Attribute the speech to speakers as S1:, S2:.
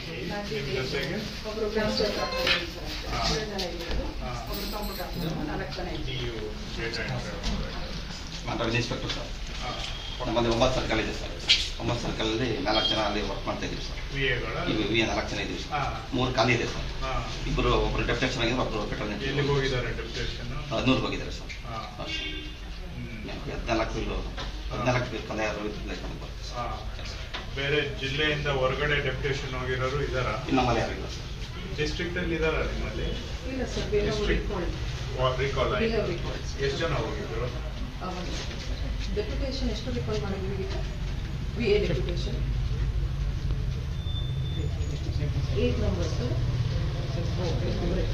S1: ನಿಮ್ ಜೊತೆಗೆ
S2: ಒಬ್ರು ಗ್ರಾಮ ಸರ್
S1: ಹಾ.
S2: ಮೂರು ಜನ ಇದ್ದೀವಿ
S1: ಹಾ.
S2: ಒಬ್ರು ಕಂಪ್ಯೂಟರ್ ನಾಲ್ಕು ಜನ ಇದ್ದೀವಿ
S1: ಡಿ ಯು ಡೇಟಾ ಎಂಟ್ರಿ
S3: ನಾನು ರೆವಿನ್ಯೂ ಇನ್ಸ್ಪೆಕ್ಟರ್ ಸರ್
S1: ಹಾಂ
S3: ನಮ್ಮಲ್ಲಿ ಒಂಬತ್ತು ಸರ್ಕಲ್ ಇದೆ ಸರ್ ಒಂಬತ್ತು ಸರ್ಕಲಲ್ಲಿ ನಾಲ್ಕು ಜನ ಅಲ್ಲಿ ವರ್ಕ್ ಮಾಡ್ತಾ ಇದ್ದೀವಿ ಸರ್
S1: ವಿ ಎಗಳ
S3: ಈಗ ವಿ ನಾಲ್ಕು ಜನ ಇದ್ದೀವಿ
S1: ಹಾ.
S3: ಸರ್ ಮೂರು ಖಾಲಿ ಇದೆ ಸರ್
S1: ಹಾಂ
S3: ಇಬ್ಬರು ಒಬ್ಬರು ಡೆಪ್ಟೇಷನ್ ಆಗಿದ್ರು ಒಬ್ಬರು ಪೆಟ್ರೋಲ್
S1: ಎಲ್ಲಿಗೆ ಹೋಗಿದ್ದಾರೆ ಡೆಪ್ಯುಟೇಷನ್
S3: ಹದಿನೂರು ಹೋಗಿದ್ದಾರೆ ಸರ್
S1: ಹಾಂ
S3: ಹಾಂ ಸರ್.
S1: ಹ್ಮ್.
S3: ಹದಿನಾಲ್ಕು ಬಿಲ್ಲು ಹದಿನಾಲ್ಕು ಬಿಲ್ ಕಲೆ ಯಾರು
S1: ಹಾ. ಬೇರೆ ಜಿಲ್ಲೆಯಿಂದ ಹೊರಗಡೆ ಡೆಪ್ಯುಟೇಷನ್ ಹೋಗಿರೋರು ಇದಾರ
S3: ಇನ್ನು ನಮ್ಮಲ್ಲಿ ಯಾರು ಇಲ್ಲ ಸರ್
S1: ಡಿಸ್ಟ್ರಿಕ್ಟ್ ಅಲ್ಲಿ ಇದಾರ ನಿಮ್ಮಲ್ಲಿ
S2: ಇಲ್ಲ ಸರ್ ಬೇರೆ
S1: District. ರಿಕಾಲ್
S2: We have
S1: ಆಯ್ತು
S2: recalled.
S1: ಎಷ್ಟು ಜನ ಹೋಗಿದ್ರು
S2: ಡೆಪ್ಯುಟೇಷನ್ ಎಷ್ಟು ರಿಕಾಲ್ ಮಾಡಿದ್ವಿ ಈಗ V A deputation eight numbers